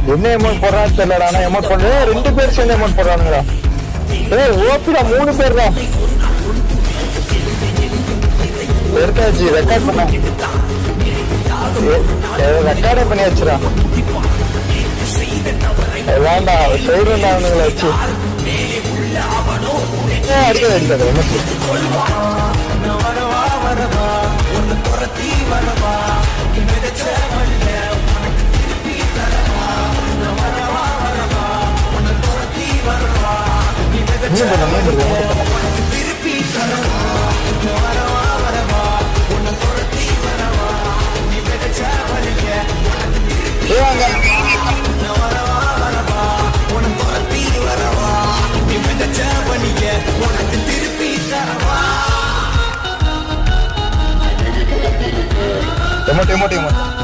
என்ன அமௌண்ட் போடுறான்னு தெரியலடா ஆனா அமௌண்ட் பண்ணு ரெண்டு பேர் சேர்ந்து அமௌண்ட் போடுறானுங்கடா ஏய் ஓபிடா மூணு பேர் தான் எடுத்தாச்சு ரெக்கார்ட் பண்ண ரெக்கார்டே பண்ணி வச்சுடா வேண்டாம் செய்யணும் அவனுங்களை வச்சு ஏய், அடுத்தது அடுத்தது என்ன மீன் பண்ண மீன் பண்ண ஏய், அங்க எமோட் எமோட் எமோட்